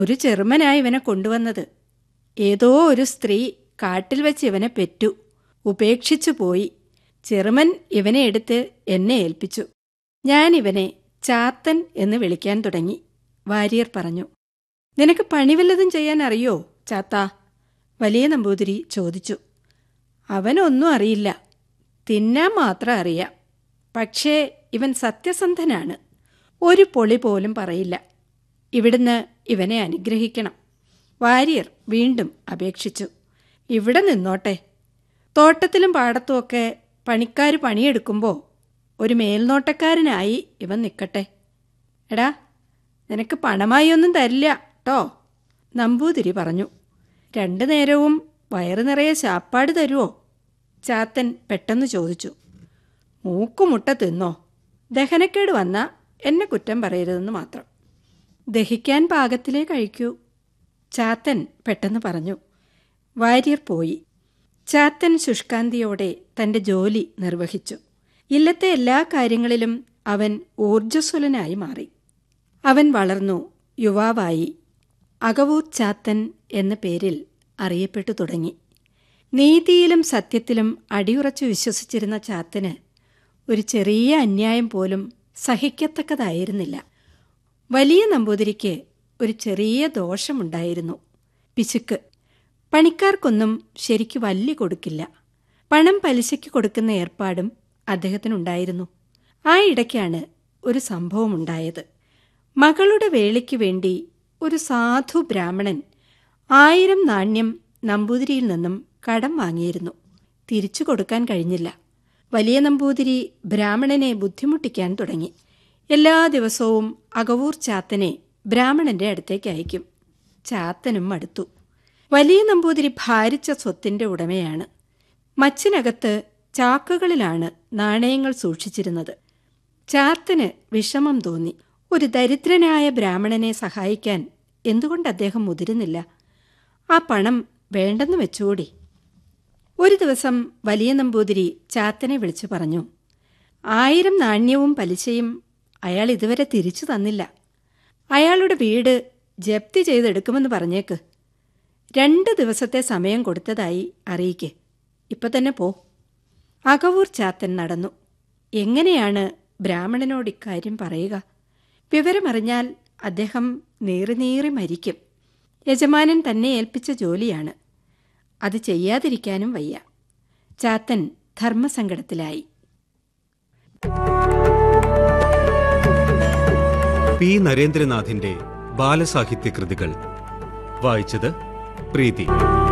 ഒരു ചെറുമനായി ഇവനെ കൊണ്ടുവന്നത് ഏതോ ഒരു സ്ത്രീ കാട്ടിൽ വെച്ച് ഇവനെ പെറ്റു ഉപേക്ഷിച്ചു പോയി ചെറുമൻ ഇവനെ എടുത്ത് എന്നെ ഏൽപ്പിച്ചു ഞാൻ ഇവനെ ചാത്തൻ എന്ന് വിളിക്കാൻ തുടങ്ങി വാര്യർ പറഞ്ഞു നിനക്ക് പണി വല്ലതും ചെയ്യാൻ അറിയോ ചാത്താ വലിയ നമ്പൂതിരി ചോദിച്ചു അവനൊന്നും അറിയില്ല തിന്നാൻ മാത്രം അറിയാം പക്ഷേ ഇവൻ സത്യസന്ധനാണ് ഒരു പൊളി പോലും പറയില്ല ഇവിടുന്ന് ഇവനെ അനുഗ്രഹിക്കണം വാര്യർ വീണ്ടും അപേക്ഷിച്ചു ഇവിടെ നിന്നോട്ടെ തോട്ടത്തിലും പാടത്തുമൊക്കെ പണിക്കാർ പണിയെടുക്കുമ്പോൾ ഒരു മേൽനോട്ടക്കാരനായി ഇവൻ നിൽക്കട്ടെ എടാ നിനക്ക് പണമായി ഒന്നും തരില്ല ട്ടോ നമ്പൂതിരി പറഞ്ഞു രണ്ടു നേരവും വയറു നിറയെ ശാപ്പാട് തരുമോ ചാത്തൻ പെട്ടെന്ന് ചോദിച്ചു മൂക്കുമുട്ട തിന്നോ ദഹനക്കേട് വന്ന എന്നെ കുറ്റം പറയരുതെന്ന് മാത്രം ദഹിക്കാൻ പാകത്തിലേ കഴിക്കൂ ചാത്തൻ പെട്ടെന്ന് പറഞ്ഞു വാര്യർ പോയി ചാത്തൻ ശുഷ്കാന്തിയോടെ തന്റെ ജോലി നിർവഹിച്ചു ഇല്ലത്തെ എല്ലാ കാര്യങ്ങളിലും അവൻ ഊർജ്ജസ്വലനായി മാറി അവൻ വളർന്നു യുവാവായി അകവൂർ ചാത്തൻ എന്ന പേരിൽ അറിയപ്പെട്ടു തുടങ്ങി നീതിയിലും സത്യത്തിലും അടിയുറച്ചു വിശ്വസിച്ചിരുന്ന ചാത്തന് ഒരു ചെറിയ അന്യായം പോലും സഹിക്കത്തക്കതായിരുന്നില്ല വലിയ നമ്പൂതിരിക്ക് ഒരു ചെറിയ ദോഷമുണ്ടായിരുന്നു പിശുക്ക് പണിക്കാർക്കൊന്നും ശരിക്കു വല്ലി കൊടുക്കില്ല പണം പലിശയ്ക്ക് കൊടുക്കുന്ന ഏർപ്പാടും അദ്ദേഹത്തിനുണ്ടായിരുന്നു ആ ഇടയ്ക്കാണ് ഒരു സംഭവമുണ്ടായത് മകളുടെ വേളിക്ക് വേണ്ടി ഒരു സാധു ബ്രാഹ്മണൻ ആയിരം നാണ്യം നമ്പൂതിരിയിൽ നിന്നും കടം വാങ്ങിയിരുന്നു തിരിച്ചു കൊടുക്കാൻ കഴിഞ്ഞില്ല വലിയ നമ്പൂതിരി ബ്രാഹ്മണനെ ബുദ്ധിമുട്ടിക്കാൻ തുടങ്ങി എല്ലാ ദിവസവും അകവൂർ ചാത്തനെ ബ്രാഹ്മണന്റെ അടുത്തേക്ക് അയക്കും ചാത്തനും മടുത്തു വലിയ നമ്പൂതിരി ഭാരിച്ച സ്വത്തിന്റെ ഉടമയാണ് മച്ചിനകത്ത് ചാക്കുകളിലാണ് നാണയങ്ങൾ സൂക്ഷിച്ചിരുന്നത് ചാത്തന് വിഷമം തോന്നി ഒരു ദരിദ്രനായ ബ്രാഹ്മണനെ സഹായിക്കാൻ എന്തുകൊണ്ട് അദ്ദേഹം മുതിരുന്നില്ല ആ പണം വേണ്ടെന്ന് വെച്ചുകൂടി ഒരു ദിവസം വലിയ നമ്പൂതിരി ചാത്തനെ വിളിച്ചു പറഞ്ഞു ആയിരം നാണ്യവും പലിശയും അയാൾ ഇതുവരെ തിരിച്ചു തന്നില്ല അയാളുടെ വീട് ജപ്തി ചെയ്തെടുക്കുമെന്ന് പറഞ്ഞേക്ക് രണ്ട് ദിവസത്തെ സമയം കൊടുത്തതായി അറിയിക്ക് ഇപ്പൊ തന്നെ പോ അകവൂർ ചാത്തൻ നടന്നു എങ്ങനെയാണ് ബ്രാഹ്മണനോട് ഇക്കാര്യം പറയുക വിവരമറിഞ്ഞാൽ അദ്ദേഹം നീറി നീറി മരിക്കും യജമാനൻ തന്നെ ഏൽപ്പിച്ച ജോലിയാണ് അത് ചെയ്യാതിരിക്കാനും വയ്യ ചാത്തൻ ധർമ്മസങ്കടത്തിലായി പി നരേന്ദ്രനാഥിന്റെ ബാലസാഹിത്യ കൃതികൾ വായിച്ചത് പ്രീതി